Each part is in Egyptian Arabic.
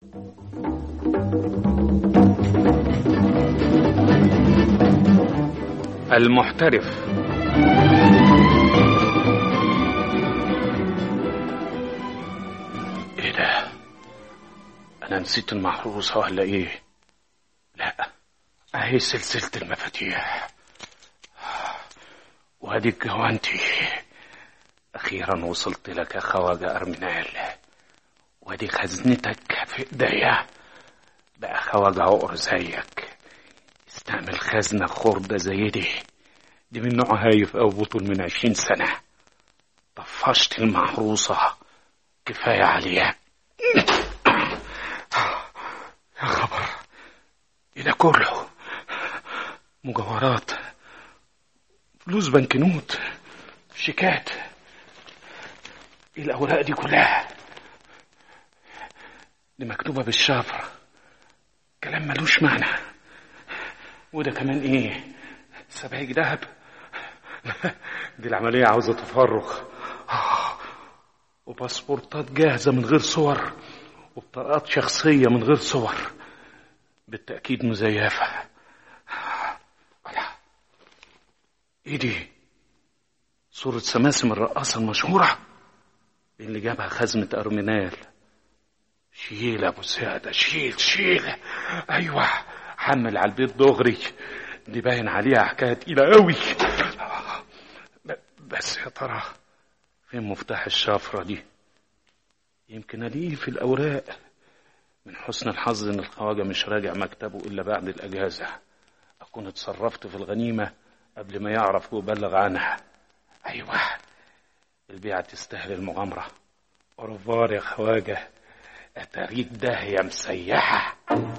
المحترف ايه ده انا نسيت المحروسة ولا ايه لا اهي سلسلة المفاتيح وادي الجوانتي اخيرا وصلت لك يا خواجة ارمينال وادي خزنتك في ايديا بقى خواجة عقر زيك استعمل خزنة خردة زي دي دي من نوع هايف أو بطل من عشرين سنة طفشت المحروسة كفاية عليها يا خبر إيه ده كله مجوهرات فلوس بنكنوت شيكات إيه الأوراق دي كلها دي مكتوبة بالشفرة كلام ملوش معنى وده كمان ايه سبايك دهب دي العملية عاوزة تفرغ وباسبورتات جاهزة من غير صور وبطاقات شخصية من غير صور بالتأكيد مزيفة ولا ايه دي صورة سماسم الرقاصة المشهورة اللي جابها خزنة أرمينال شيل أبو سعدة شيل شيل أيوة حمل على البيت دغري دي باين عليها حكاية تقيلة قوي بس يا ترى فين مفتاح الشفرة دي يمكن ألاقيه في الأوراق من حسن الحظ إن الخواجة مش راجع مكتبه إلا بعد الأجازة أكون اتصرفت في الغنيمة قبل ما يعرف ويبلغ عنها أيوة البيعة تستاهل المغامرة أوروفار يا خواجة أتاريك داهية مسيحة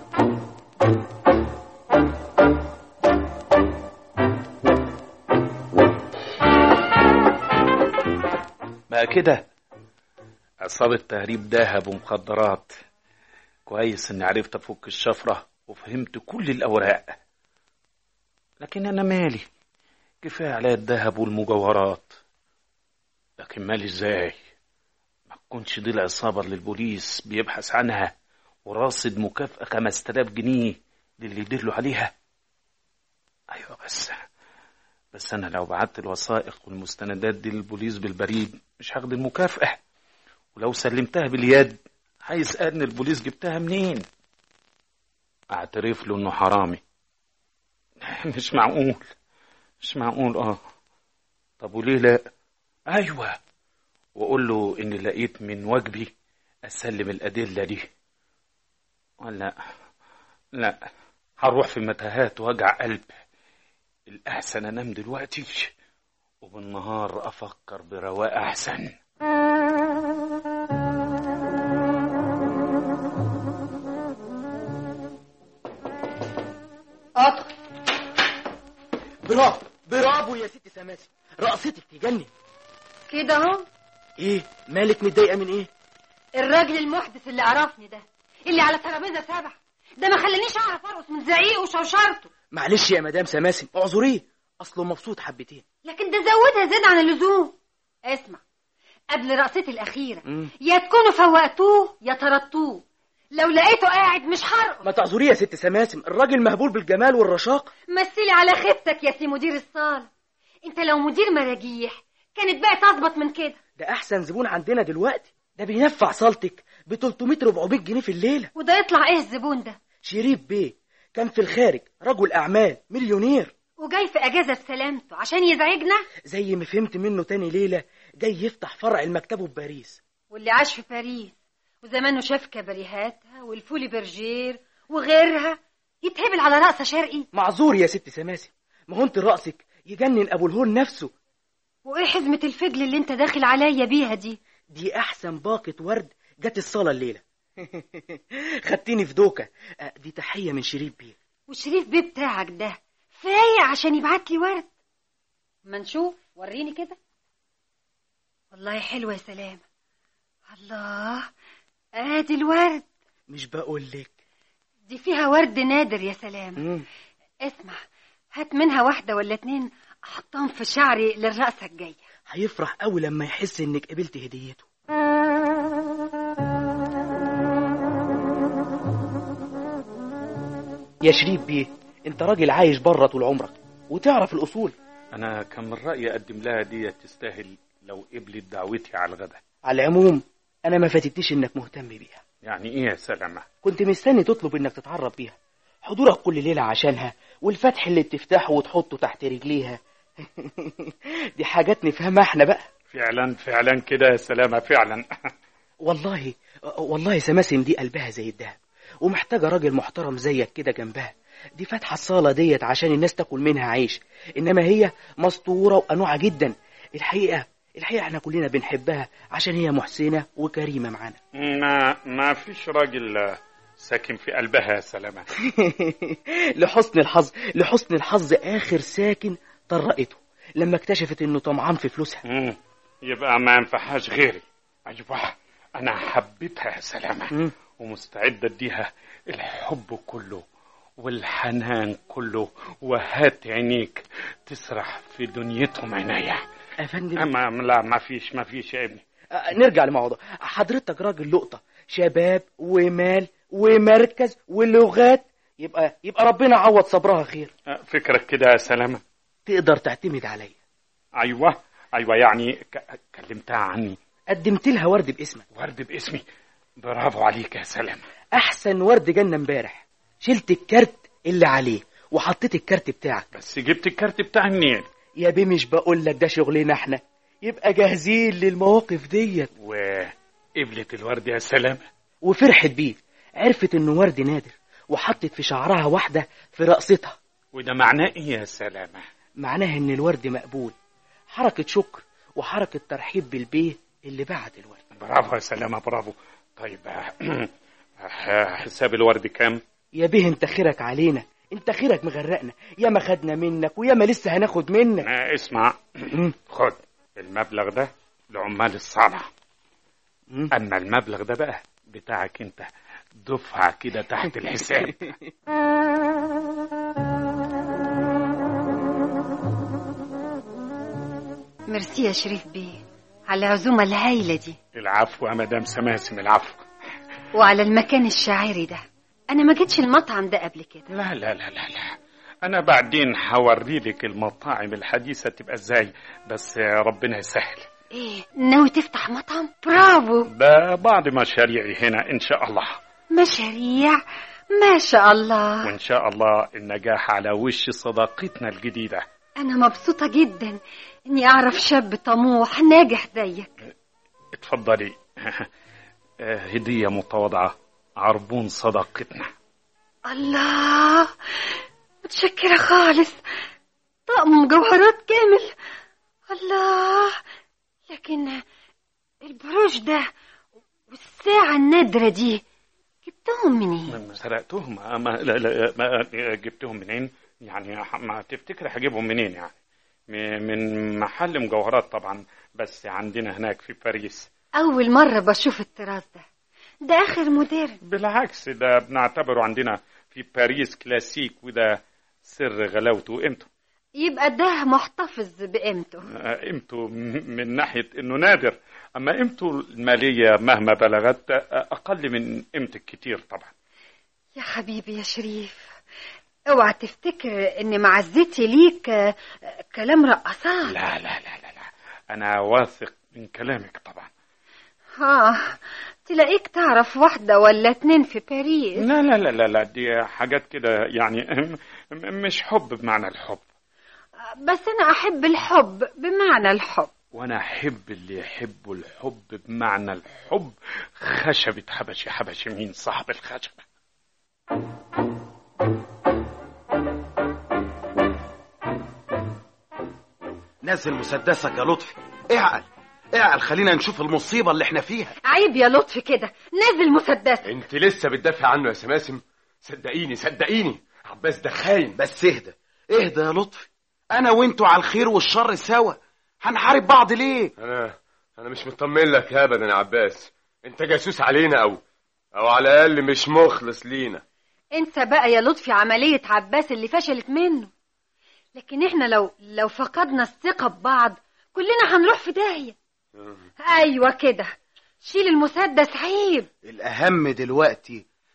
بقى كده عصابة تهريب دهب ومخدرات كويس اني عرفت افك الشفرة وفهمت كل الاوراق لكن انا مالي كفاية عليا الذهب والمجوهرات لكن مالي ازاي ما تكونش دي العصابة اللي البوليس بيبحث عنها وراصد مكافأة خمس تلاف جنيه للي يدلوا عليها ايوه بس بس انا لو بعت الوثائق والمستندات دي للبوليس بالبريد مش هاخد المكافأة ولو سلمتها باليد هيسألني البوليس جبتها منين اعترف له انه حرامي مش معقول مش معقول اه طب وليه لا ايوه واقول له اني لقيت من واجبي اسلم الادله دي ولا لا هروح في متاهات وجع قلب الأحسن أنام دلوقتي وبالنهار أفكر برواء أحسن ادخل برافو برافو يا ست سماسي رقصتك تجنن كده اهو ايه مالك متضايقه من ايه الراجل المحدث اللي عرفني ده اللي على ترابيزه سبع ده ما خلانيش اعرف ارقص من زعيقه وشوشرته معلش يا مدام سماسم اعذريه اصله مبسوط حبتين لكن ده زودها زيادة عن اللزوم اسمع قبل رقصتي الأخيرة مم. يا تكونوا فوقتوه يا طردتوه لو لقيته قاعد مش هرقص ما تعذريه يا ست سماسم الراجل مهبول بالجمال والرشاق مثلي على خيبتك يا سي مدير الصالة انت لو مدير مراجيح كانت بقى تظبط من كده ده احسن زبون عندنا دلوقتي ده بينفع صالتك ب 300 400 جنيه في الليله وده يطلع ايه الزبون ده شريف بيه كان في الخارج رجل اعمال مليونير وجاي في اجازة بسلامته عشان يزعجنا زي ما فهمت منه تاني ليله جاي يفتح فرع المكتبه في باريس واللي عاش في باريس وزمانه شاف كباريهاتها والفولي برجير وغيرها يتهبل على رقصة شرقي معذور يا ست سماسم ما هو انت رأسك يجنن ابو الهول نفسه وايه حزمة الفجل اللي انت داخل عليا بيها دي دي احسن باقة ورد جت الصالة الليلة خدتيني في دوكة آه، دي تحية من شريف بيه وشريف بيه بتاعك ده فايق عشان يبعت لي ورد ما نشوف وريني كده والله حلوة يا سلامة الله ادي الورد مش بقول لك دي فيها ورد نادر يا سلامة مم. اسمع هات منها واحدة ولا اتنين احطهم في شعري للرقصة الجاية هيفرح قوي لما يحس انك قبلت هديته يا شريف بيه انت راجل عايش بره طول عمرك وتعرف الاصول انا كان من رايي اقدم لها دي تستاهل لو قبلت دعوتي على الغدا على العموم انا ما فاتتنيش انك مهتم بيها يعني ايه يا سلامه كنت مستني تطلب انك تتعرف بيها حضورك كل ليلة عشانها والفتح اللي بتفتحه وتحطه تحت رجليها دي حاجات نفهمها احنا بقى فعلا فعلا كده يا سلامه فعلا والله والله سماسم دي قلبها زي الدهب ومحتاجة راجل محترم زيك كده جنبها دي فاتحة الصالة ديت عشان الناس تاكل منها عيش إنما هي مسطورة وقنوعة جدا الحقيقة الحقيقة احنا كلنا بنحبها عشان هي محسنة وكريمة معانا ما ما فيش راجل آه، ساكن في قلبها يا سلامه لحسن الحظ لحسن الحظ آخر ساكن طرقته لما اكتشفت إنه طمعان في فلوسها مم. يبقى ما ينفعهاش غيري ايوه انا حبيتها يا سلامه مم. ومستعد اديها الحب كله والحنان كله وهات عينيك تسرح في دنيتهم عناية أفندم اما لا ما فيش ما فيش يا ابني آه، نرجع لموضوع حضرتك راجل لقطة شباب ومال ومركز ولغات يبقى يبقى ربنا عوض صبرها خير أه، فكرك كده يا سلامة تقدر تعتمد عليا ايوه ايوه يعني ك- كلمتها عني قدمت لها ورد باسمك ورد باسمي برافو عليك يا سلامة احسن ورد جنة امبارح شلت الكارت اللي عليه وحطيت الكارت بتاعك بس جبت الكارت بتاعي منين يا بيه مش بقول لك ده شغلنا احنا يبقى جاهزين للمواقف ديت وقبلت الورد يا سلامة وفرحت بيه عرفت انه ورد نادر وحطت في شعرها واحدة في رقصتها وده معناه ايه يا سلامة معناها ان الورد مقبول حركة شكر وحركة ترحيب بالبيه اللي بعت الورد برافو يا سلامة برافو طيب آه، حساب الورد كام يا بيه انت خيرك علينا انت خيرك مغرقنا يا ما خدنا منك ويا ما لسه هناخد منك آه، اسمع مم. خد المبلغ ده لعمال الصنعة مم. اما المبلغ ده بقى بتاعك انت دفعة كده تحت الحساب ميرسي يا شريف بيه على العزومة الهايلة دي العفو يا مدام سماسم العفو وعلى المكان الشاعري ده أنا ما جيتش المطعم ده قبل كده لا لا لا لا لا انا بعدين هوري لك المطاعم الحديثة تبقى ازاي بس ربنا يسهل إيه ناوي تفتح مطعم برافو ده بعض مشاريعي هنا ان شاء الله مشاريع ما شاء الله وان شاء الله النجاح على وش صداقتنا الجديدة أنا مبسوطة جدا إني أعرف شاب طموح ناجح زيك اتفضلي آه، هدية متواضعة عربون صداقتنا الله متشكرة خالص طقم مجوهرات كامل الله لكن البروش ده والساعة النادرة دي جبتهم منين؟ ما سرقتهم ما لا لا ما جبتهم منين يعني ما تفتكر هجيبهم منين يعني م- من محل مجوهرات طبعا بس عندنا هناك في باريس أول مرة بشوف الطراز ده ده آخر موديل بالعكس ده بنعتبره عندنا في باريس كلاسيك وده سر غلاوته وقيمته يبقى ده محتفظ بقيمته آه، قيمته م- من ناحية انه نادر اما قيمته المالية مهما بلغت آه، اقل من قيمتك كتير طبعا يا حبيبي يا شريف اوعى تفتكر ان معزتي ليك آه، كلام رقصات لا لا لا لا لا انا واثق من كلامك طبعا ها تلاقيك تعرف واحدة ولا اتنين في باريس لا لا لا لا لا دي حاجات كده يعني م- مش حب بمعنى الحب بس أنا أحب الحب بمعنى الحب وانا احب اللي يحبوا الحب بمعنى الحب خشبة حبشي حبشي مين صاحب الخشبة نزل مسدسك يا لطفي اعقل اعقل خلينا نشوف المصيبة اللي احنا فيها عيب يا لطفي كده نازل مسدس انت لسه بتدافع عنه يا سماسم صدقيني صدقيني عباس ده خاين بس اهدى اهدى يا لطفي انا وانتوا على الخير والشر سوا هنحارب بعض ليه انا انا مش مطمن لك ابدا يا عباس انت جاسوس علينا او او على الاقل مش مخلص لينا انسى بقى يا لطفي عملية عباس اللي فشلت منه لكن احنا لو لو فقدنا الثقة ببعض كلنا هنروح في داهية ايوه كده شيل المسدس عيب الاهم دلوقتي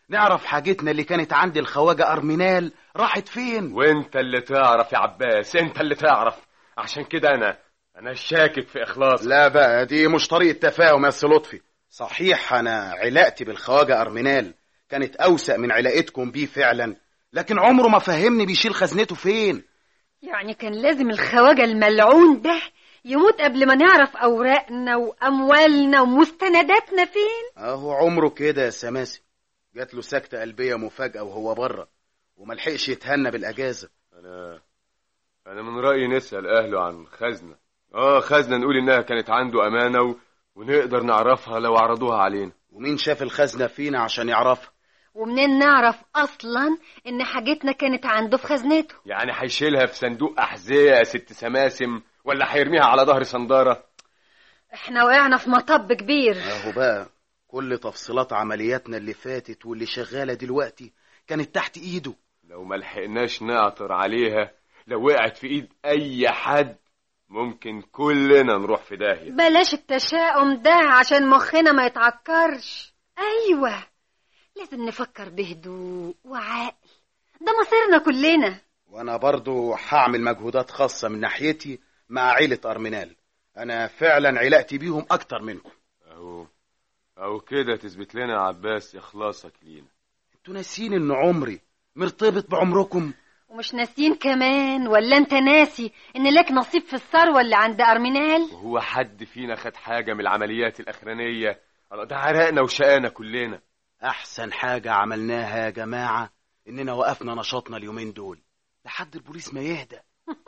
نعرف حاجتنا اللي كانت عند الخواجة أرمينال راحت فين وانت اللي تعرف يا عباس انت اللي تعرف عشان كده انا انا شاكك في اخلاص لا بقى دي مش طريقة تفاهم يا سي لطفي صحيح أنا علاقتي بالخواجة أرمينال كانت أوسع من علاقتكم بيه فعلا لكن عمره ما فهمني بيشيل خزنته فين يعني كان لازم الخواجة الملعون ده يموت قبل ما نعرف أوراقنا وأموالنا ومستنداتنا فين أهو عمره كده يا سماسي جات له سكتة قلبية مفاجأة وهو بره وملحقش يتهنى بالأجازة انا انا من رايي نسال اهله عن خزنه اه خزنه نقول انها كانت عنده امانه و... ونقدر نعرفها لو عرضوها علينا ومين شاف الخزنة فينا عشان يعرفها ومنين نعرف أصلا إن حاجتنا كانت عنده في خزنته يعني هيشيلها في صندوق احذيه يا ست سماسم ولا هيرميها على ظهر صنداره احنا وقعنا في مطب كبير أهو بقى كل تفصيلات عملياتنا اللي فاتت واللي شغالة دلوقتي كانت تحت إيده لو ما لحقناش نعثر عليها لو وقعت في ايد اي حد ممكن كلنا نروح في داهيه بلاش التشاؤم ده عشان مخنا ما يتعكرش أيوة لازم نفكر بهدوء وعقل ده مصيرنا كلنا وأنا برضو هعمل مجهودات خاصة من ناحيتي مع عيلة أرمينال أنا فعلا علاقتي بيهم أكتر منكم اهو اهو كده تثبت لنا يا عباس اخلاصك لينا انتوا ناسين إن عمري مرتبط بعمركم ومش ناسين كمان ولا انت ناسي ان لك نصيب في الثروة اللي عند أرمينال وهو حد فينا خد حاجه من العمليات الاخرانيه الله، ده عرقنا وشقانا كلنا أحسن حاجة عملناها يا جماعة إننا وقفنا نشاطنا اليومين دول لحد البوليس ما يهدى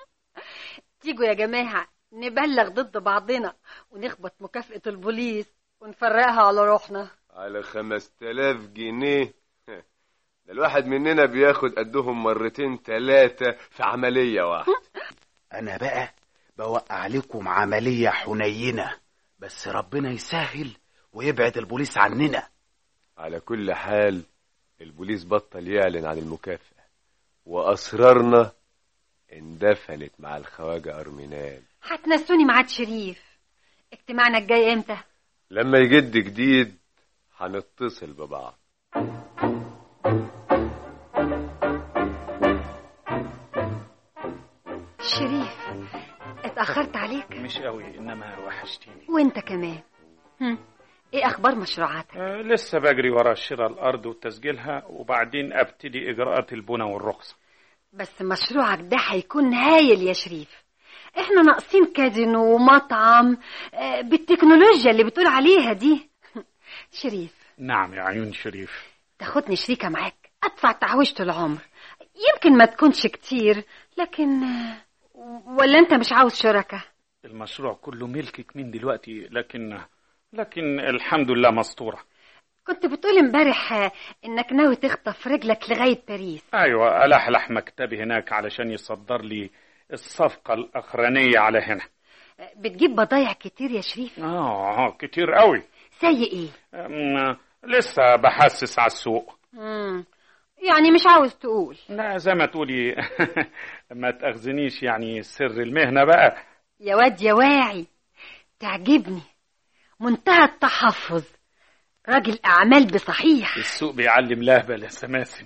تيجوا يا جماعة نبلغ ضد بعضنا ونخبط مكافأة البوليس ونفرقها على روحنا على خمس تلاف جنيه ده الواحد مننا بياخد قدهم مرتين تلاتة في عملية واحدة أنا بقى بوقع لكم عملية حنينة بس ربنا يسهل ويبعد البوليس عننا على كل حال البوليس بطل يعلن عن المكافأة وأسرارنا اندفنت مع الخواجة أرمينال هتنسوني معاد شريف اجتماعنا الجاي امتى لما يجد جديد هنتصل ببعض شريف اتأخرت عليك مش قوي انما وحشتيني وانت كمان هم. ايه اخبار مشروعاتك آه لسه بجري ورا شراء الارض وتسجيلها وبعدين ابتدي اجراءات البنى والرخصه بس مشروعك ده هيكون هايل يا شريف احنا ناقصين كازينو ومطعم آه، بالتكنولوجيا اللي بتقول عليها دي شريف نعم يا عيون شريف تاخدني شريكة معاك ادفع تعويشة العمر يمكن ما تكونش كتير لكن آه، ولا انت مش عاوز شركة المشروع كله ملكك من دلوقتي لكن لكن الحمد لله مستوره كنت بتقول امبارح آه، انك ناوي تخطف رجلك لغاية باريس ايوه الحلح مكتبي هناك علشان يصدر لي الصفقه الاخرانيه على هنا آه، بتجيب بضايع كتير يا شريف اه كتير قوي زي ايه أم، لسه بحسس على السوق مم. يعني مش عاوز تقول لا زي ما تقولي ما تأخذنيش يعني سر المهنة بقى يا واد يا واعي تعجبني منتهى التحفظ راجل أعمال بصحيح السوق بيعلم لهبل يا سماسم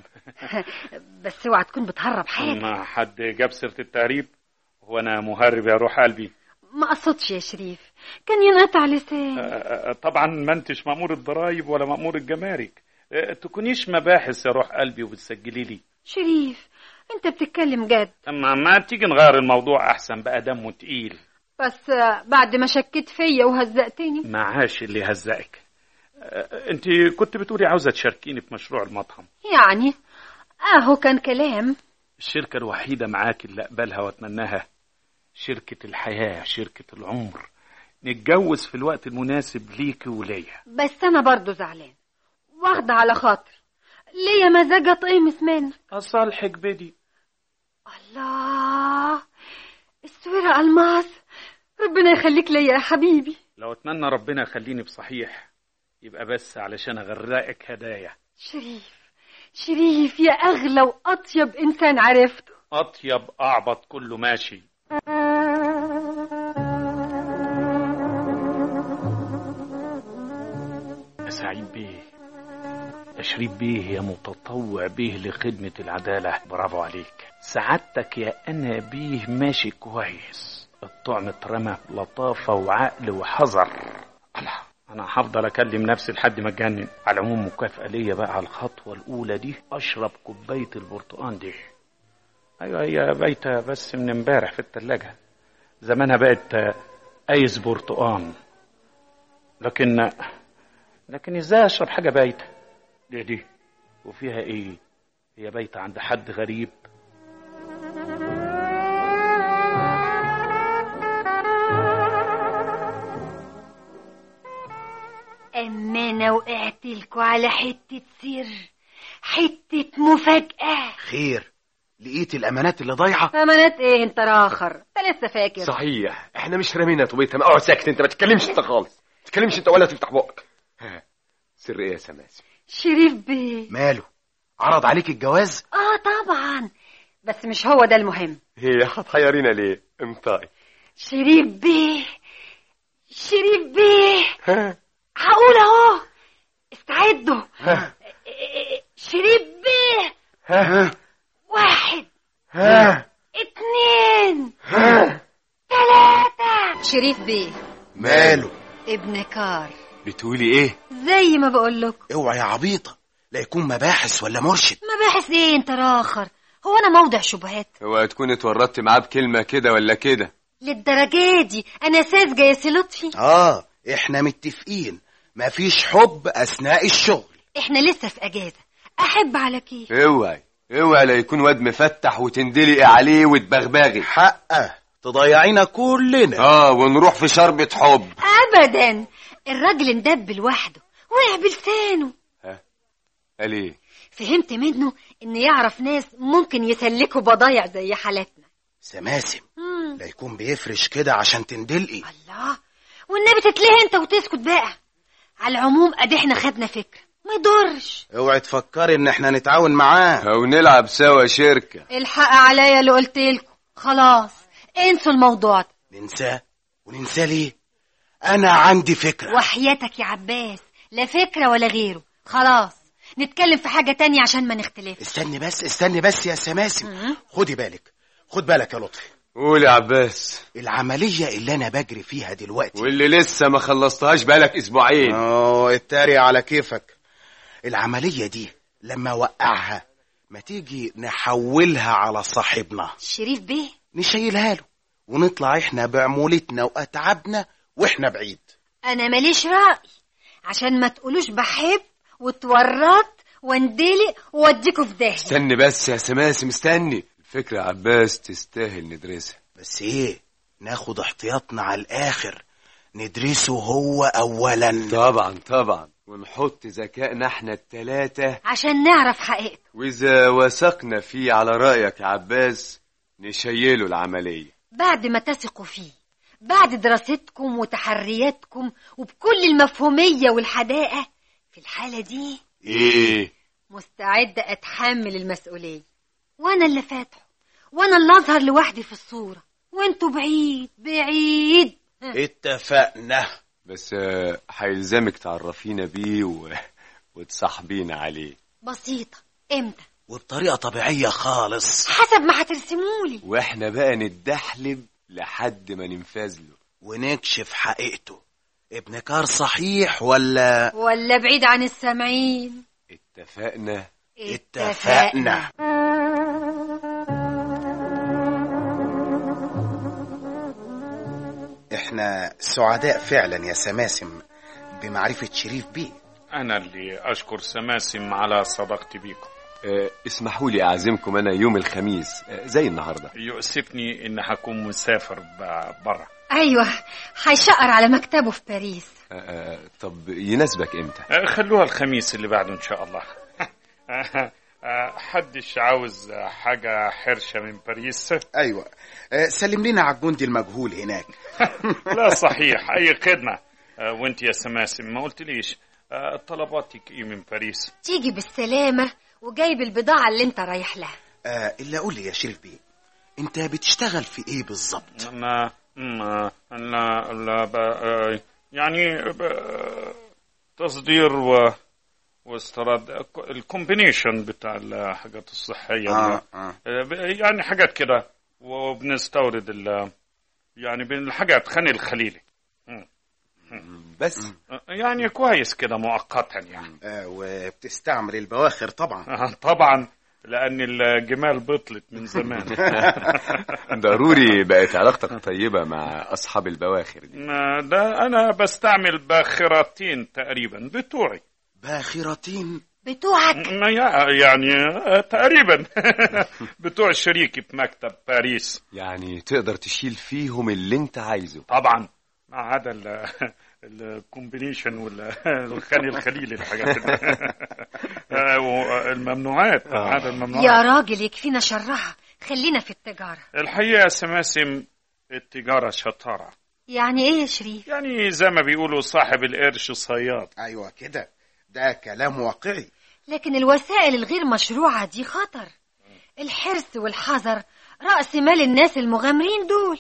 بس اوعى تكون بتهرب حاجة ما حد جاب سيرة التهريب هو أنا مهرب يا روح قلبي ما قصدش يا شريف كان ينقطع لسان أه، طبعا ما انتش مأمور الضرايب ولا مأمور الجمارك أه، تكونيش مباحث يا روح قلبي وبتسجلي لي شريف انت بتتكلم جد اما ما تيجي نغير الموضوع احسن بقى دمه تقيل بس آه، بعد ما شكيت فيا وهزقتني معاش اللي هزقك أه، انت كنت بتقولي عاوزة تشاركيني في مشروع المطعم يعني اهو كان كلام الشركة الوحيدة معاك اللي أقبلها وأتمناها شركة الحياة شركة العمر نتجوز في الوقت المناسب ليك وليا بس انا برضو زعلان واخدة على خاطر ليا مزاج اطقمس منك أصالحك بدي الله السويرة الماس ربنا يخليك ليا يا حبيبي لو أتمنى ربنا يخليني بصحيح يبقى بس علشان أغرقك هدايا شريف شريف يا أغلى وأطيب إنسان عرفته أطيب أعبط كله ماشي يا سعيد بيه شريف بيه يا متطوع بيه لخدمة العدالة برافو عليك سعادتك يا أنا بيه ماشي كويس الطعم اترمى لطافة وعقل وحذر الله أنا هفضل أكلم نفسي لحد ما أتجنن على العموم مكافأة ليا بقى على الخطوة الأولى دي أشرب كوباية البرتقال دي أيوة هي بايتة بس من امبارح في التلاجة زمانها بقت أيس برتقان لكن لكن ازاي اشرب حاجه بايته دي دي وفيها ايه هي بايته عند حد غريب اما انا وقعت لكوا على حتة سر حتة مفاجأة خير لقيت الامانات اللي ضايعه امانات ايه انت راخر انت لسه فاكر صحيح احنا مش رامينا طوبيتها ما اقعد ساكت انت ما تتكلمش انت خالص ما تتكلمش انت ولا تفتح بقك ها، سر ايه يا سماسم شريف بيه ماله عرض عليك الجواز اه طبعا بس مش هو ده المهم هي هتحيرينا ليه انطقي شريف بيه شريف بيه ها هقول اهو استعدوا ها شريف بيه ها واحد ها اتنين ها تلاتة شريف بيه ماله ابن كار بتقولي ايه زي ما بقول لكم اوعى يا عبيطه لا يكون مباحث ولا مرشد مباحث ايه انت راخر هو انا موضع شبهات هو تكون اتورطت معاه بكلمه كده ولا كده للدرجة دي انا ساذجة يا سي لطفي اه احنا متفقين مفيش حب اثناء الشغل احنا لسه في اجازة احب على كيف اوعي اوعي لا يكون واد مفتح وتندلقي عليه وتبغبغي حقه تضيعينا كلنا اه ونروح في شربة حب ابدا الراجل اندب لوحده وقع بلسانه قال ايه فهمت منه ان يعرف ناس ممكن يسلكوا بضايع زي حالتنا سماسم مم. لا يكون بيفرش كده عشان تندلقي الله والنبي تتلهي انت وتسكت بقى على العموم ادي احنا خدنا فكرة ما يضرش اوعي تفكري ان احنا نتعاون معاه او نلعب سوا شركة الحق عليا اللي قلت لكم خلاص انسوا الموضوع ده ننساه وننساه ليه انا عندي فكره وحياتك يا عباس لا فكرة ولا غيره خلاص نتكلم في حاجة تانية عشان ما نختلفش استني بس استني بس يا سماسم مم. خدي بالك خد بالك يا لطفي قول يا عباس العملية اللي أنا بجري فيها دلوقتي واللي لسه ما خلصتهاش بقالك اسبوعين اه اتريق على كيفك العملية دي لما أوقعها ما تيجي نحولها على صاحبنا شريف بيه نشيلها له ونطلع احنا بعمولتنا وأتعابنا واحنا بعيد انا ماليش رأي عشان ما تقولوش بحب وتورط واندلق ووديكوا في داهية استني بس يا سماسم استني الفكرة يا عباس تستاهل ندرسها بس ايه ناخد احتياطنا على الآخر ندرسه هو أولا طبعا طبعا ونحط ذكائنا احنا التلاتة عشان نعرف حقيقته واذا وثقنا فيه على رأيك يا عباس نشيله العملية بعد ما تثقوا فيه بعد دراستكم وتحرياتكم وبكل المفهومية والحداقة في الحالة دي ايه مستعدة أتحمل المسؤولية وأنا اللي فاتحه وأنا اللي أظهر لوحدي في الصورة وأنتوا بعيد بعيد اتفقنا بس آه، هيلزمك تعرفينا بيه و... وتصاحبينا عليه بسيطة إمتى وبطريقة طبيعية خالص حسب ما هترسمولي واحنا بقى نتدحلب لحد ما ننفذ له ونكشف حقيقته ابن كار صحيح ولا ولا بعيد عن السامعين اتفقنا اتفقنا احنا سعداء فعلا يا سماسم بمعرفة شريف بيه أنا اللي أشكر سماسم على صداقتي بيكم آه، اسمحوا لي اعزمكم انا يوم الخميس آه، زي النهارده يؤسفني إن هكون مسافر برا أيوة هيشقر على مكتبه في باريس آه، آه، طب يناسبك امتى خلوها الخميس اللي بعده إن شاء الله حدش عاوز حاجة حرشة من باريس ايوه آه، سلم لنا على الجندي المجهول هناك لا صحيح أي خدمة آه، وانت يا سماسم ما قلتليش آه، طلباتك ايه من باريس تيجي بالسلامة وجايب البضاعة اللي انت رايح لها آه الا قول لي يا شريف بيه انت بتشتغل في ايه بالظبط أنا ما لا لا ب... آه، يعني ب... تصدير و... واستيراد الكومبينيشن بتاع الحاجات الصحيه آه آه. يعني حاجات كده وبنستورد ال يعني بين الحاجات خاني الخليلي بس يعني كويس كده مؤقتا يعني آه وبتستعمل البواخر طبعا آه، طبعا لان الجمال بطلت من زمان ضروري بقت علاقتك طيبة مع أصحاب البواخر دي ما ده انا بستعمل باخرتين تقريبا بتوعي باخرتين بتوعك ما يع- يعني آه، تقريبا بتوع شريكي في مكتب باريس يعني تقدر تشيل فيهم اللي انت عايزه طبعا ما عدا ال- الكومبينيشن والخاني الخليلي الحاجات دي. آه، والممنوعات ما عدا الممنوعات يا راجل يكفينا شرها خلينا في التجارة الحقيقة يا سماسم التجارة شطارة يعني ايه يا شريف يعني زي ما بيقولوا صاحب القرش صياد ايوه كده ده كلام واقعي لكن الوسائل الغير مشروعة دي خطر الحرص والحذر رأس مال الناس المغامرين دول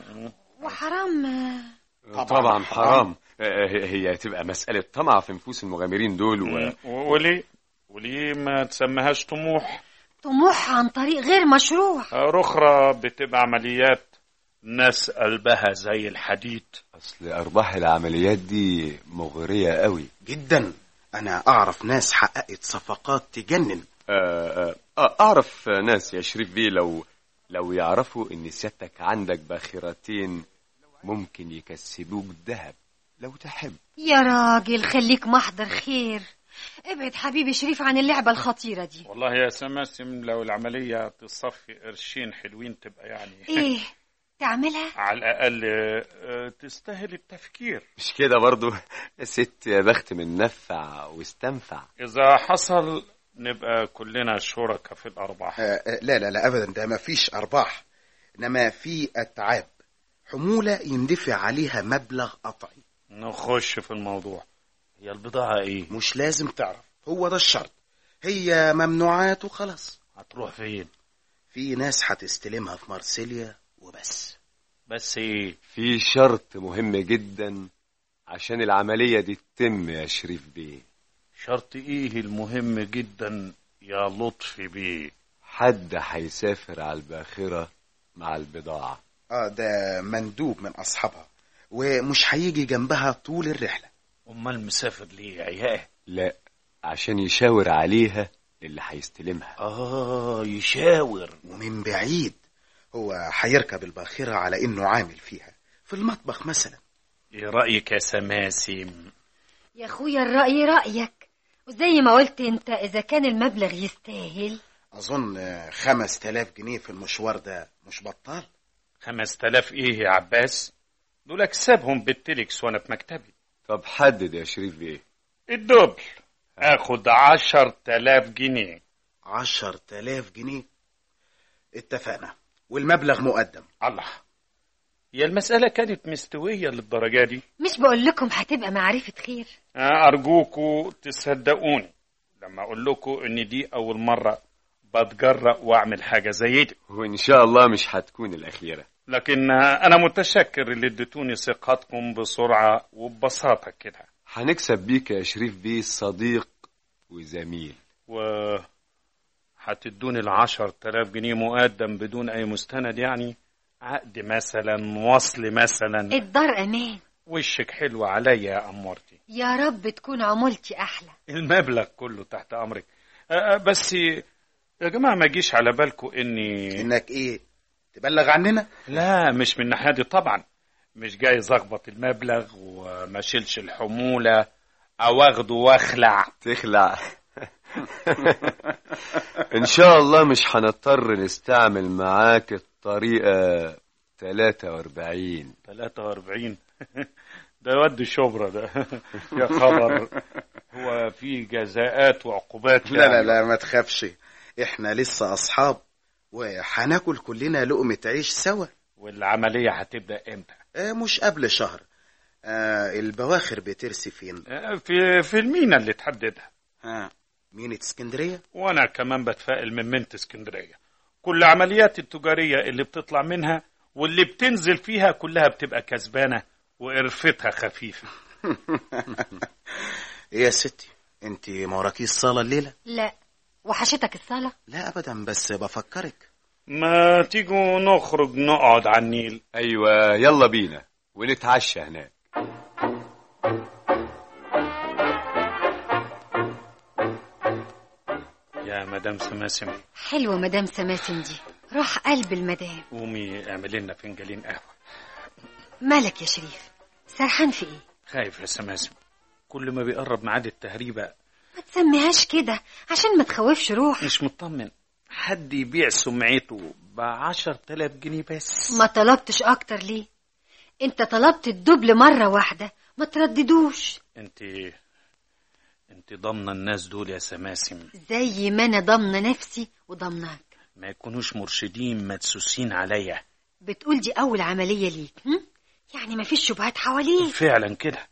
وحرام طبعاً طبعا حرام. حرام آه، هي تبقى مسألة طمع في نفوس المغامرين دول و... و- وليه وليه ما تسميهاش طموح طموح عن طريق غير مشروع أخرى بتبقى عمليات ناس قلبها زي الحديد أصل أرباح العمليات دي مغرية قوي جدا انا اعرف ناس حققت صفقات تجنن آه، آه، أعرف ناس يا شريف بيه لو لو يعرفوا إن سيادتك عندك باخرتين ممكن يكسبوك ذهب لو تحب يا راجل خليك محضر خير ابعد حبيبي شريف عن اللعبة الخطيرة دي والله يا سماسم لو العملية تصفي قرشين حلوين تبقى يعني ايه تعملها على الأقل آه، تستاهل التفكير مش كده برضو يا ست يا بخت من نفع واستنفع إذا حصل نبقى كلنا شركاء في الأرباح آه، آه، لا لا لا ابدا ده ما فيش ارباح انما في اتعاب حمولة يندفع عليها مبلغ قطعي نخش في الموضوع هي البضاعة إيه؟ مش لازم تعرف هو ده الشرط هي ممنوعات وخلاص هتروح فين؟ في ناس هتستلمها في مارسيليا وبس بس إيه؟ في شرط مهم جدا عشان العملية دي تتم يا شريف بيه شرط إيه المهم جدا يا لطفي بيه؟ حد هيسافر على الباخرة مع البضاعة اه ده مندوب من اصحابها ومش هيجي جنبها طول الرحلة أمال مسافر ليه يا عياه؟ لا عشان يشاور عليها اللي هيستلمها آه يشاور ومن بعيد هو هيركب الباخرة على انه عامل فيها في المطبخ مثلا إيه رأيك يا سماسم؟ يا اخويا الرأي رأيك وزي ما قلت انت اذا كان المبلغ يستاهل اظن آه، خمس تلاف جنيه في المشوار ده مش بطال خمس تلاف إيه يا عباس؟ دول أكسبهم بالتليكس وأنا في مكتبي طب حدد يا شريف بيه الدبل آخد عشر تلاف جنيه عشر تلاف جنيه اتفقنا والمبلغ مقدم الله هي المسألة كانت مستوية للدرجة دي مش بقول لكم هتبقى معرفة خير آه، أرجوكوا تصدقوني لما أقول لكم إن دي أول مرة بتجرأ وأعمل حاجة زي دي وإن شاء الله مش هتكون الأخيرة لكن آه، أنا متشكر اللي اديتوني ثقتكم بسرعة وببساطة كده هنكسب بيك يا شريف بيه صديق وزميل و هتدوني العشر تلاف جنيه مقدم بدون أي مستند يعني عقد مثلا وصل مثلا الدار امان وشك حلو عليا يا أمورتي يا رب تكون عمولتي احلى المبلغ كله تحت أمرك آه، آه، بس يا جماعة ما يجيش على بالكم إني انك ايه تبلغ عننا لا مش من الناحية دي طبعا مش جاي اظبط المبلغ وما شيلش الحمولة او اخده واخلع تخلع إن شاء الله مش هنضطر نستعمل معاك الطريقة 43 43 ده ود شبرا ده يا خبر هو في جزاءات وعقوبات لا لا يعني. لا ما تخافش احنا لسه اصحاب وهناكل كلنا لقمة عيش سوا والعملية هتبدأ امتى آه مش قبل شهر آه البواخر بترسي فين آه، في في المينا اللي تحددها ها مينة اسكندرية وانا كمان بتفائل من منت اسكندرية كل عمليات التجارية اللي بتطلع منها واللي بتنزل فيها كلها بتبقى كسبانة وقرفتها خفيفة ايه يا ستي انت ما وراكيش صالة الليلة لا وحشتك الصلاة لا ابدا بس بفكرك ما تيجوا نخرج نقعد على النيل ايوه يلا بينا ونتعشى هناك يا مدام سماسم حلوة مدام سماسم دي روح قلب المدام قومي اعملي لنا فنجانين قهوه مالك يا شريف سرحان في ايه خايف يا سماسم كل ما بيقرب ميعاد التهريبه ما تسميهاش كده عشان ما تخوفش روح مش مطمن حد يبيع سمعته بعشر تلاف جنيه بس ما طلبتش اكتر ليه انت طلبت الدبل مرة واحدة ما ترددوش انت انت ضامنه الناس دول يا سماسم زي ما انا ضامنة نفسي وضامناك ما يكونوش مرشدين مدسوسين عليا بتقول دي اول عملية ليك هم؟ يعني ما فيش شبهات حواليك فعلا كده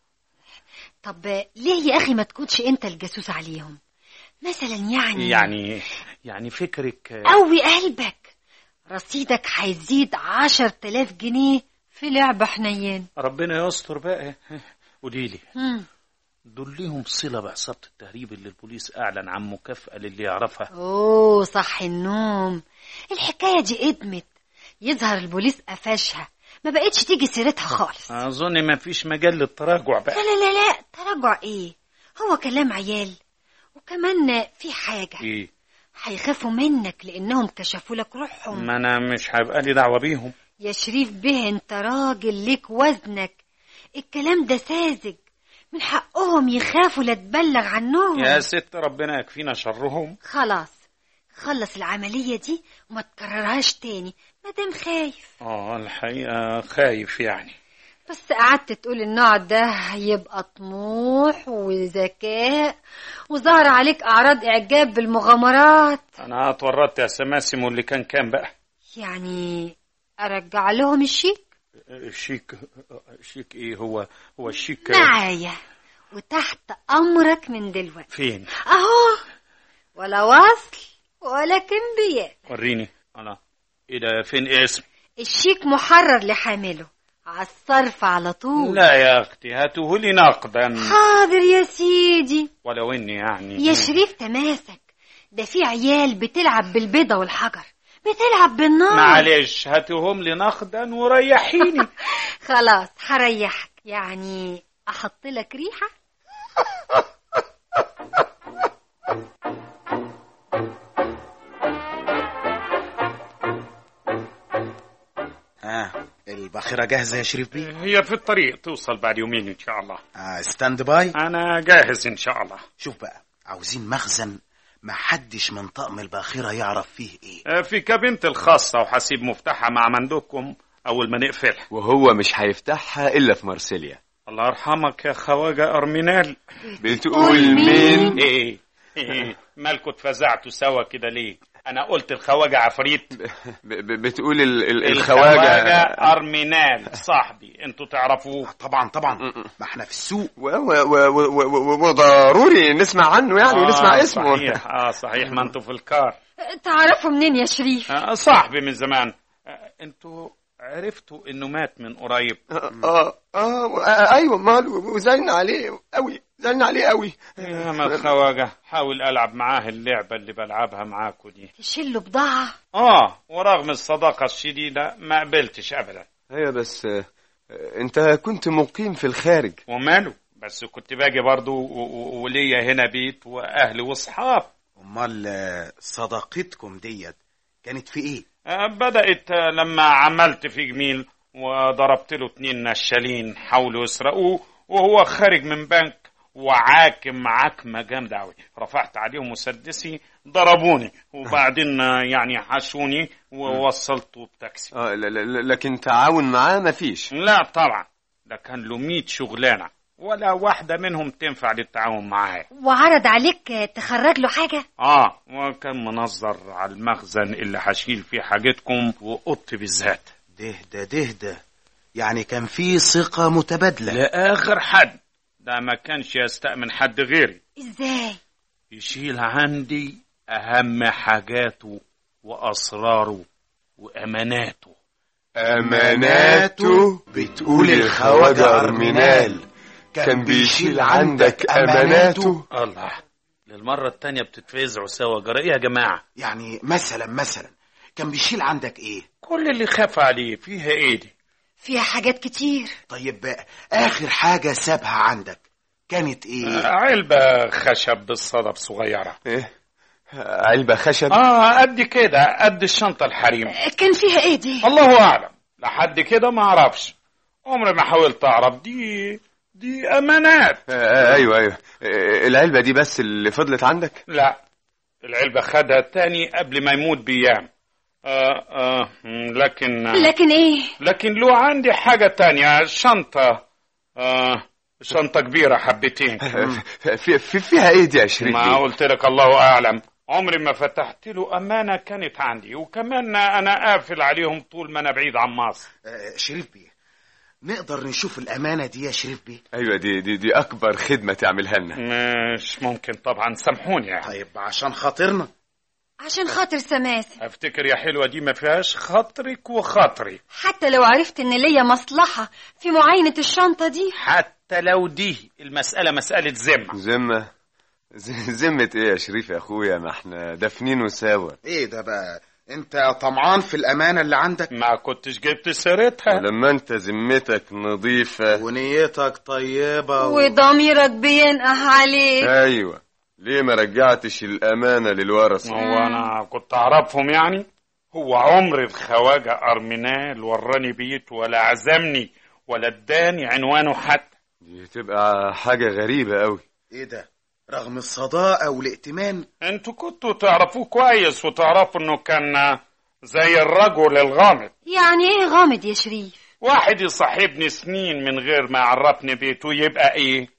طب ليه يا اخي ما تكونش انت الجاسوس عليهم مثلا يعني يعني يعني فكرك قوي قلبك رصيدك هيزيد عشر تلاف جنيه في لعبة حنين ربنا يستر بقى قوليلي هم. دول ليهم صلة بعصابة التهريب اللي البوليس أعلن عن مكافأة للي يعرفها اوه صح النوم الحكاية دي ادمت يظهر البوليس قفشها ما بقتش تيجي سيرتها خالص أظن ما فيش مجال للتراجع لا بقى لا لا لا تراجع ايه هو كلام عيال وكمان في حاجة إيه هيخافوا منك لانهم كشفوا لك روحهم ما أنا مش هيبقى لي دعوة بيهم يا شريف به انت راجل ليك وزنك الكلام ده ساذج من حقهم يخافوا لا تبلغ عنهم يا ست ربنا يكفينا شرهم خلاص خلص العملية دي وما تكررهاش تاني مادام خايف اه الحقيقة خايف يعني بس قعدت تقول النوع ده هيبقى طموح وذكاء وظهر عليك أعراض إعجاب بالمغامرات أنا اتورطت يا سماسم واللي كان كان بقى يعني أرجع لهم الشيك الشيك الشيك إيه هو هو الشيك معايا وتحت أمرك من دلوقتي فين أهو ولا وصل ولا كمبيال وريني أنا إيه ده فين اسم الشيك محرر لحامله على الصرف على طول لا يا أختي هاته لي نقدا حاضر يا سيدي ولو إني يعني يا شريف تماسك ده في عيال بتلعب بالبيضة والحجر بتلعب بالنار معلش هاتهم لي نقدا وريحيني خلاص هريحك يعني احط لك ريحة ها الباخرة جاهزة يا شريف بيه هي في الطريق توصل بعد يومين إن شاء الله آه ستاند باي أنا جاهز إن شاء الله شوف بقى عاوزين مخزن ما حدش من طقم الباخرة يعرف فيه ايه آه، في كابينتي الخاصة وهسيب مفتاحها مع مندوبكم أول ما نقفلها وهو مش هيفتحها الا في مارسيليا الله يرحمك يا خواجة أرمينال بتقول مين إيه إيه مالكوا اتفزعتوا سوا كده ليه أنا قلت الخواجة عفريت ب- ب- بتقول ال- ال- الخواجة الخواجة أرمينال صاحبي انتوا تعرفوه طبعا طبعا ما احنا في السوق و- و- و- و- و- وضروري نسمع عنه يعني ونسمع آه، اسمه صحيح اه صحيح ما انتوا في الكار تعرفوا منين يا شريف آه صاحبي من زمان آه انتوا عرفتوا انه مات من قريب اه اه آه، ايوه ماله وزعلنا عليه قوي زعلنا عليه قوي يا ما الخواجة حاول ألعب معاه اللعبة اللي بلعبها معاكوا دي تشيلوا بضاعة اه ورغم الصداقة الشديدة ما قبلتش أبدا ايوه بس آه، انت كنت مقيم في الخارج وماله بس كنت باجي برضو و- و- وليا هنا بيت وأهلي وأصحاب امال آه، صداقتكم ديت كانت في ايه آه، بدأت آه، لما عملت في جميل وضربت له اتنين نشالين حاولوا يسرقوه وهو خارج من بنك وعاكم عكمة جامدة أوي رفعت عليهم مسدسي ضربوني وبعدين آه، يعني حشوني ووصلته بتاكسي اه ل- ل- لكن تعاون معاه مفيش لا طبعا ده كان له مية شغلانة ولا واحدة منهم تنفع للتعاون معايا وعرض عليك تخرج له حاجة اه وكان منظر على المخزن اللي هشيل فيه حاجتكم واوضتي بالذات دهدة دهدة يعني كان في ثقة متبادلة لآخر حد ده ما كانش يستأمن حد غيري ازاي يشيل عندي أهم حاجاته وأسراره وأماناته اماناته بتقول الخواجة أرمينال كان بيشيل عندك أماناته الله للمرة التانية بتتفزعوا سوا جرى ايه يا جماعة يعني مثلا مثلا كان بيشيل عندك ايه كل اللي خاف عليه فيها ايه دي فيها حاجات كتير طيب بقى اخر حاجة سابها عندك كانت ايه علبة خشب بالصدف صغيرة إيه علبة خشب اه قد كده قد الشنطة الحريم كان فيها ايه دي الله اعلم لحد كده ما اعرفش عمري ما حاولت اعرف دي دي امانات آه أيوة أيوة آه، العلبة دي بس اللي فضلت عندك لا العلبة خدها تاني قبل ما يموت بأيام آه آه م، لكن لكن ايه لكن لو عندي حاجة تانية شنطة آه شنطة كبيرة حبتين في في فيها ايه دي يا شريف ما بيه؟ قلت لك الله أعلم عمري ما فتحت له أمانة كانت عندي وكمان أنا قافل عليهم طول ما أنا بعيد عن مصر آه شريف بيه نقدر نشوف الامانة دي يا شريف بيه ايوه دي دي دي اكبر خدمة تعملها لنا مش ممكن طبعا سامحوني يعني طيب عشان خاطرنا عشان خاطر سماسم افتكر يا حلوة دي ما فيهاش خاطرك وخاطري حتى لو عرفت ان ليا مصلحة في معاينة الشنطة دي حتى لو دي المسألة مسألة ذمة ذمة ز- ذمة ايه يا شريف يا اخويا ما احنا دافنين سوا ايه ده بقى انت طمعان في الامانة اللي عندك ما كنتش جبت سيرتها ولما انت ذمتك نظيفة ونيتك طيبة و... وضميرك بينقح عليك ايوه ليه ما رجعتش الامانة للورثة هو انا كنت اعرفهم يعني هو عمر الخواجة ارمينال وراني بيت ولا عزمني ولا اداني عنوانه حتى دي تبقى حاجة غريبة قوي ايه ده رغم الصداقة والائتمان انتوا كنتوا تعرفوه كويس وتعرفوا انه كان زي الرجل الغامض يعني ايه غامض يا شريف واحد يصاحبني سنين من غير ما يعرفني بيته يبقى ايه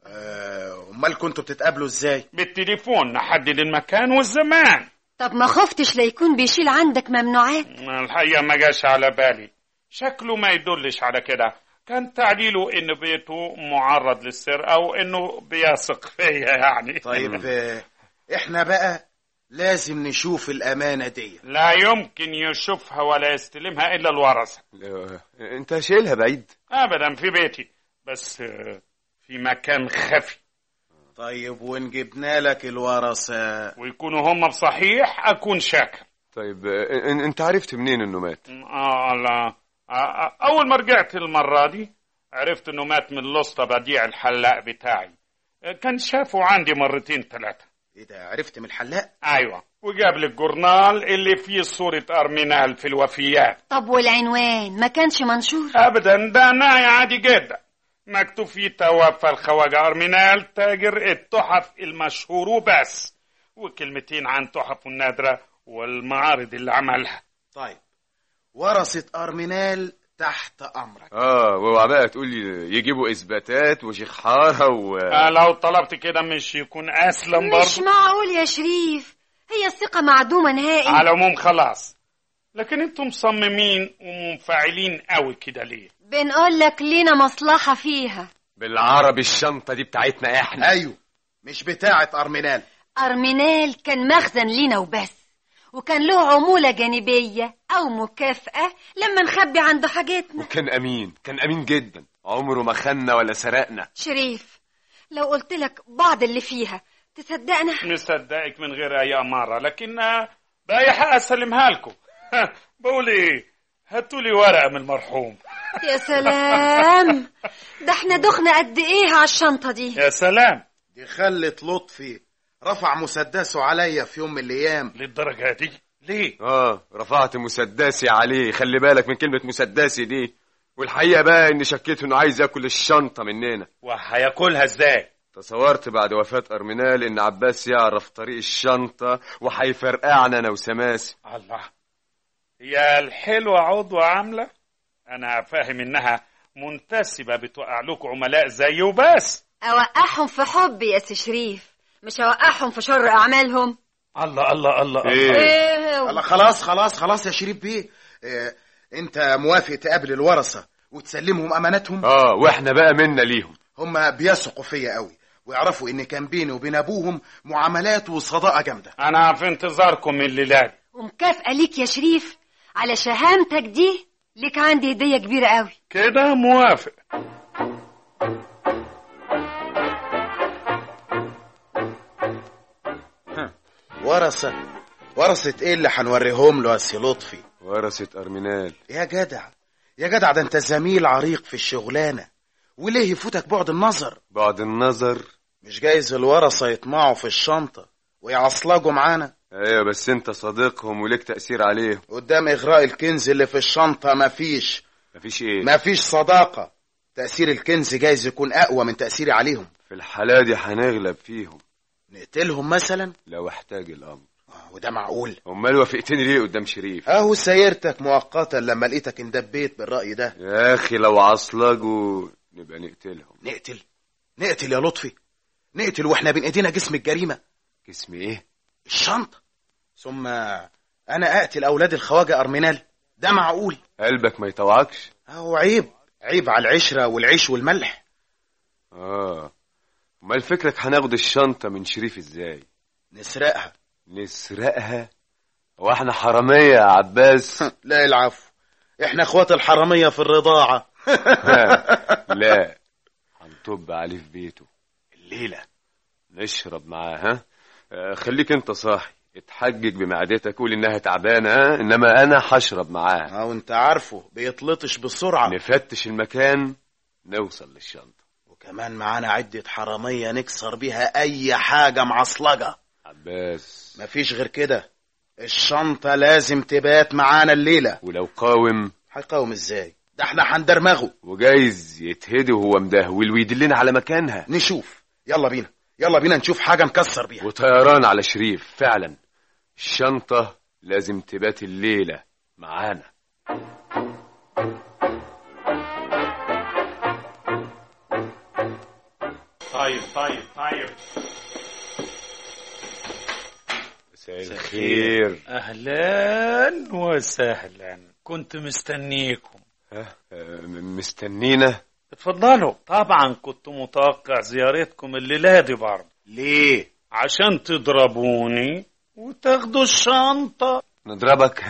آه، امال كنتوا بتتقابلوا ازاي بالتليفون نحدد المكان والزمان طب ما خفتش ليكون بيشيل عندك ممنوعات الحقيقة ما جاش على بالي شكله ما يدلش على كده كان تعليله ان بيته معرض للسرقة وانه بيثق فيا يعني طيب آه، احنا بقى لازم نشوف الامانة دي لا يمكن يشوفها ولا يستلمها الا الورثة اه، انت شايلها بعيد ابدا في بيتي بس آه، في مكان خفي طيب وان جبنا لك الورثة ويكونوا هم بصحيح اكون شاكر طيب اه، ان- انت عرفت منين انه مات آه لا آه آه، اول ما رجعت المرة دي عرفت انه مات من لسطة بديع الحلاق بتاعي آه، كان شافه عندي مرتين ثلاثة ايه ده عرفت من الحلاق ايوه وجاب لي الجورنال اللي فيه صورة ارمينال في الوفيات طب والعنوان ما كانش منشور ابدا ده ناي عادي جدا مكتوب فيه توفى الخواجة ارمينال تاجر التحف المشهور وبس وكلمتين عن تحفه النادرة والمعارض اللي عملها طيب ورثة ارمينال تحت امرك اه واوعى بقى تقول لي يجيبوا اثباتات وشيخ حاره و آه لو طلبت كده مش يكون اسلم مش برضه معقول يا شريف هي الثقة معدومة نهائي على العموم خلاص لكن انتم مصممين ومنفعلين قوي كده ليه بنقول لك لينا مصلحة فيها بالعربي الشنطه دي بتاعتنا احنا ايوه مش بتاعة ارمينال أرمينال كان مخزن لينا وبس وكان له عمولة جانبية أو مكافأة لما نخبي عنده حاجتنا وكان امين كان امين جدا عمره ما خنا ولا سرقنا شريف لو قلت لك بعض اللي فيها تصدقنا مصدقك من غير اي اماره لكن آه، باقي حق اسلمها لكم بقول ايه هاتوا لي ورقه من المرحوم يا سلام ده احنا دخنا قد ايه على الشنطة دي يا سلام دي خلت لطفي رفع مسدسه عليا في يوم من الايام للدرجه دي ليه اه رفعت مسدسي عليه خلي بالك من كلمه مسدسي دي والحقيقه بقى اني شكيت انه عايز ياكل الشنطه مننا وهياكلها ازاي تصورت بعد وفاة أرمينال إن عباس يعرف طريق الشنطة وهيفرقعنا أنا وسماسي الله هي الحلوه عضوة عامله انا فاهم انها منتسبه بتوقع لكم عملاء زي وبس اوقعهم في حبي يا سي شريف مش اوقعهم في شر اعمالهم الله الله الله إيه؟ ايه الله خلاص خلاص خلاص يا شريف بيه اه انت موافق تقابل الورثة وتسلمهم اماناتهم آه وإحنا بقى منا ليهم هم بيثقوا فيا قوي ويعرفوا ان كان بيني وبين ابوهم معاملات وصداقة جامدة انا في انتظاركم من الليلات ومكافأة ليك يا شريف على شهامتك دي ليك عندي هدية كبيرة قوي كده موافق ورثة ورثة ايه اللي هنوريهم له يا سي لطفي ورثة أرمينال يا جدع يا جدع ده انت زميل عريق في الشغلانة وليه يفوتك بعد النظر بعد النظر مش جايز الورثة يطمعوا في الشنطة ويعصلجوا معانا ايوه بس انت صديقهم وليك تأثير عليهم قدام إغراء الكنز اللي في الشنطة مفيش مفيش ايه مفيش صداقة تأثير الكنز جايز يكون أقوى من تأثيري عليهم في الحالة دي هنغلب فيهم نقتلهم مثلا لو احتاج الأمر آه، وده معقول امال وافقتني ليه قدام شريف اهو سيرتك مؤقتا لما لقيتك اندبيت بالرأي ده يا اخي لو عصلجوا نبقى نقتلهم نقتل نقتل يا لطفي نقتل واحنا بين ايدينا جسم الجريمة جسم ايه الشنطة ثم انا اقتل اولاد الخواجة ارمينال ده معقول قلبك ما يطوعكش اهو عيب عيب على العشرة والعيش والملح اه امال فكرك هناخد الشنطة من شريف ازاي نسرقها نسرقها واحنا حرامية يا عباس لا العفو احنا اخوات الحرامية في الرضاعة لا هنطب عليه في بيته الليلة نشرب معاه ها آه، خليك انت صاحي اتحجج بمعدتك قول انها تعبانه ها انما انا هشرب معاها اهو انت عارفه بيطلطش بسرعة نفتش المكان نوصل للشنطه وكمان معانا عدة حرامية نكسر بيها اي حاجة معصلجة عباس مفيش غير كده الشنطة لازم تبات معانا الليلة ولو قاوم هيقاوم ازاي ده احنا هندرمغه وجايز يتهدي وهو مدهول ويدلنا على مكانها نشوف يلا بينا يلا بينا نشوف حاجة نكسر بيها وطيران على شريف فعلا الشنطه لازم تبات الليله معانا طيب طيب طيب مساء الخير اهلا وسهلا كنت مستنيكم ها آه، م- مستنينا اتفضلوا طبعا كنت متوقع زيارتكم الليلة دي برضه ليه عشان تضربوني وتاخدوا الشنطة نضربك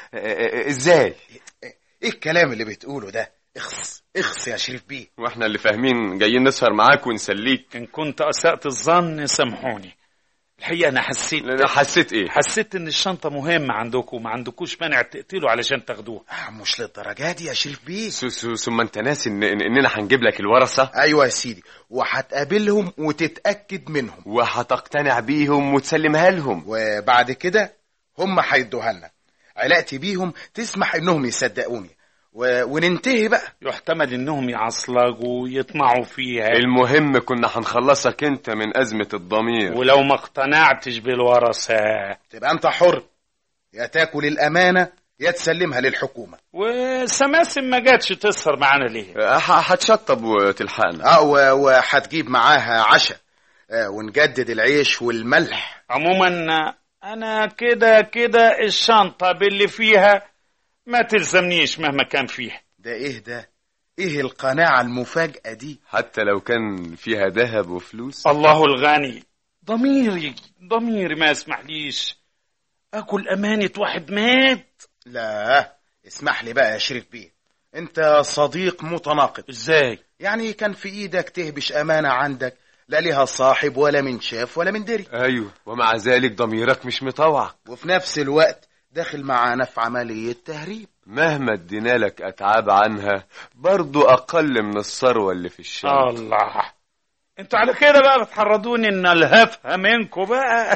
ازاي ايه الكلام اللي بتقوله ده اخص اخص يا شريف بيه واحنا اللي فاهمين جايين نسهر معاك ونسليك إن كنت أسأت الظن سامحوني الحقيقة أنا حسيت أنا حسيت ايه حسيت إن الشنطة مهمة عندكم وما عندكوش مانع تقتلوا علشان تاخدوها آه مش للدرجة دي يا شريف بيه س- س- ثم انت ناسي إن إن- اننا هنجيب لك الورثه ايوه يا سيدي وهتقابلهم وتتأكد منهم وهتقتنع بيهم وتسلمها لهم وبعد كده هم هيدوها لنا علاقتي بيهم تسمح انهم يصدقوني و... وننتهي بقى يحتمل إنهم يعصلجوا ويطمعوا فيها المهم كنا هنخلصك انت من ازمه الضمير ولو ما اقتنعتش بالورثة تبقى انت حر يا تاكل الامانه يا تسلمها للحكومه وسماسم ما جاتش تسهر معانا ليه ه- هتشطب وتلحقنا اه و- وهتجيب معاها عشاء آه، ونجدد العيش والملح عموما انا كده كده الشنطة باللي فيها ما تلزمنيش مهما كان فيها ده ايه ده ايه القناعه المفاجاه دي حتى لو كان فيها ذهب وفلوس الله الغني ضميري ضميري ما يسمحليش اكل امانة واحد مات لا اسمح لي بقى يا شريف بيه انت صديق متناقض ازاي يعني كان في ايدك تهبش امانه عندك لا ليها صاحب ولا من شاف ولا من دري ايوه ومع ذلك ضميرك مش مطوع وفي نفس الوقت داخل معانا في عمليه تهريب مهما ادينا لك اتعاب عنها برضو اقل من الثروه اللي في الشنطه الله انتوا على كده بقى بتحرضوني ان الهفها منكم بقى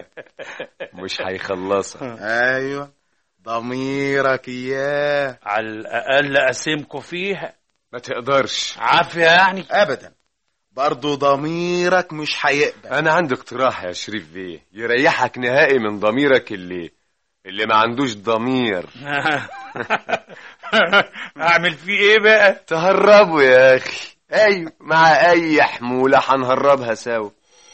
مش هيخلصك ايوه ضميرك اياه على الاقل اسيمكم فيها ما تقدرش عافية يعني ابدا برضو ضميرك مش هيقبل انا عندي اقتراح يا شريف بيه يريحك نهائي من ضميرك اللي اللي ما عندوش ضمير اعمل فيه ايه بقى تهربوا يا اخي ايوه مع اي حموله هنهربها سوا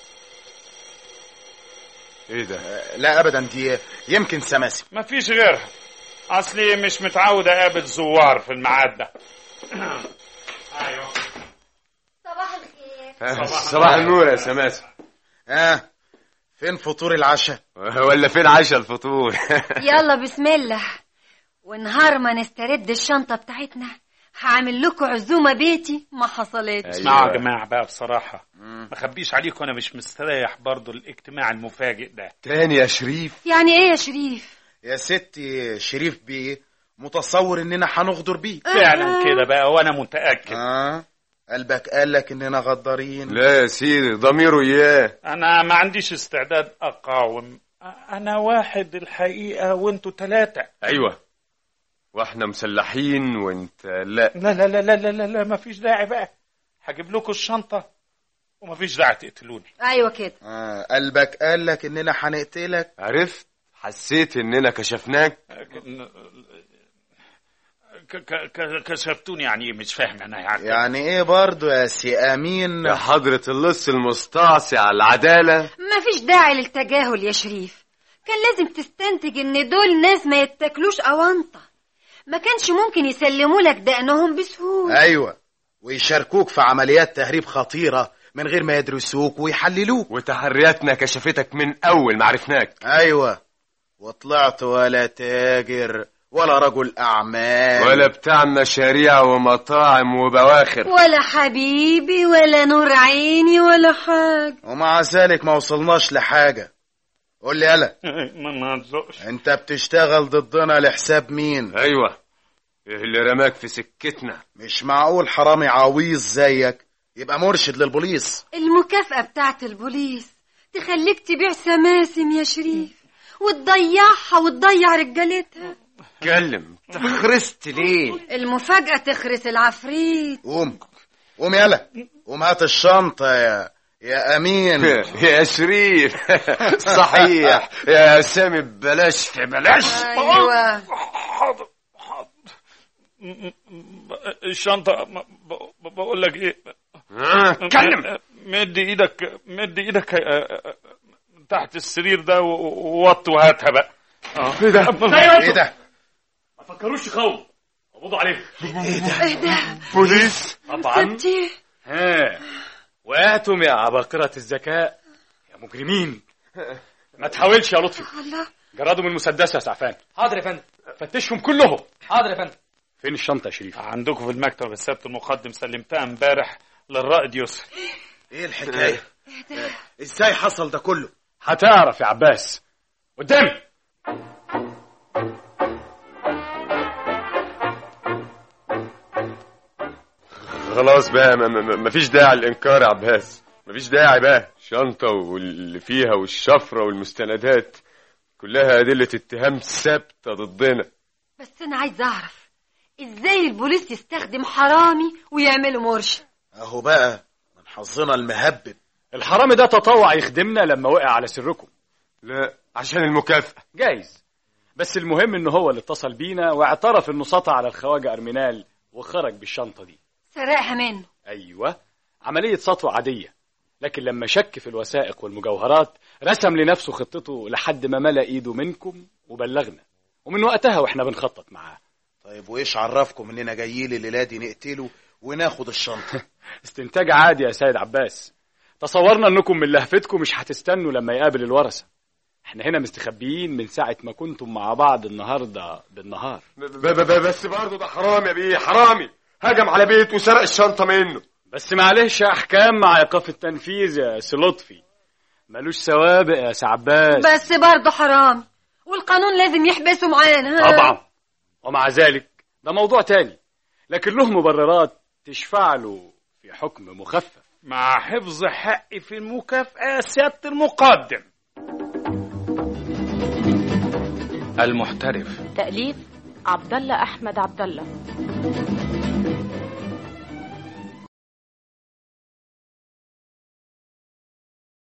ايه ده لا ابدا دي يمكن سماسم مفيش غيرها اصلي مش متعود اقابل زوار في الميعاد ده ايوه صباح الخير صباح النور يا سماسة ها فين فطور العشاء ولا فين عشاء الفطور يلا بسم الله ونهار ما نسترد الشنطة بتاعتنا هعمل لكم عزومة بيتي ما حصلتش اسمعوا أيوة. يا جماعة بقى بصراحة ما اخبيش عليكم انا مش مستريح برضو الاجتماع المفاجئ ده تاني يا شريف يعني ايه يا شريف يا ستي شريف بيه متصور اننا هنغدر بيه فعلا كده بقى وانا متأكد اه قلبك قالك اننا غدارين لا يا سيدي ضميره اياه انا ما عنديش استعداد اقاوم انا واحد الحقيقة وانتوا ثلاثة ايوه واحنا مسلحين وانت لا لا لا لا لا لا لا, لا ما فيش داعي بقى هجيب لكم الشنطة وما فيش داعي تقتلوني ايوه كده آه قلبك قالك اننا هنقتلك عرفت حسيت اننا كشفناك ك- ك- ك- كشفتوني يعني ايه مش فاهم انا يعني يعني ايه برضو يا سي امين يا حضرة اللص المستعصي على العدالة ما فيش داعي للتجاهل يا شريف كان لازم تستنتج ان دول ناس ما يتاكلوش اونطه ما كانش ممكن يسلموا لك دقنهم بسهوله ايوه ويشاركوك في عمليات تهريب خطيرة من غير ما يدرسوك ويحللوك وتحرياتنا كشفتك من اول ما عرفناك ايوه وطلعت ولا تاجر ولا رجل اعمال ولا بتاع مشاريع ومطاعم وبواخر ولا حبيبي ولا نور عيني ولا حاجه ومع ذلك ما وصلناش لحاجة قول لي يلا ما ما تزقش انت بتشتغل ضدنا لحساب مين ايوه إيه اللي رماك في سكتنا مش معقول حرامي عويص زيك يبقى مرشد للبوليس المكافأة بتاعت البوليس تخليك تبيع سماسم يا شريف وتضيعها وتضيع رجالتها اتكلم تخرست ليه المفاجأة تخرس العفريت قوم قوم يلا قوم هات الشنطة يا يا امين يا شريف صحيح يا سامي ببلاش في بلاش ايوه حاضر حاضر م- م- الشنطة م- ب- بقول لك ايه آه، اتكلم مد ايدك مد ايدك آه، آه، تحت السرير ده و- ووط وهاتها بقى ايه ده ايه ده ما فكروش يخوفوا قبضوا عليه ايه ده بوليس طبعا ستي ها وقعتم يا عباقرة الذكاء يا مجرمين ما تحاولش يا لطفي الله جرادهم المسدسة يا سعفان حاضر يا فندم فتشهم كلهم حاضر يا فندم فين الشنطة يا شريف عندكم في المكتب السبت المقدم سلمتها امبارح للرائد يسري ايه الحكاية ازاي حصل ده كله هتعرف يا عباس قدامي خلاص بقى ما- ما ما فيش داعي للانكار يا عباس ما فيش داعي بقى الشنطة واللي فيها والشفرة والمستندات كلها أدلة اتهام ثابتة ضدنا بس انا عايز اعرف ازاي البوليس يستخدم حرامي ويعمله مرشد اهو بقى من حظنا المهبب الحرامي ده تطوع يخدمنا لما وقع على سركم لا عشان المكافأة جايز بس المهم ان هو اللي اتصل بينا واعترف انه سطع على الخواجة ارمينال وخرج بالشنطة دي سرقها منه ايوه عملية سطو عادية لكن لما شك في الوثائق والمجوهرات رسم لنفسه خطته لحد ما ملا ايده منكم وبلغنا ومن وقتها واحنا بنخطط معاه طيب وايش عرفكم اننا جايين الليله دي نقتله وناخد الشنطه استنتاج عادي يا سيد عباس تصورنا انكم من لهفتكم مش هتستنوا لما يقابل الورثة احنا هنا مستخبيين من ساعة ما كنتم مع بعض النهاردة بالنهار ب- ب- ب- بس برضه ده حرامي يا بيه حرامي هجم على بيت وسرق الشنطة منه بس معلش احكام مع ايقاف التنفيذ يا سي لطفي ملوش سوابق يا سي عباس بس برضه حرام والقانون لازم يحبسه معانا طبعا ومع ذلك ده موضوع تاني لكن له مبررات تشفع له في حكم مخفف مع حفظ حقي في المكافأة سيادة المقدم المحترف تأليف عبد الله أحمد عبد الله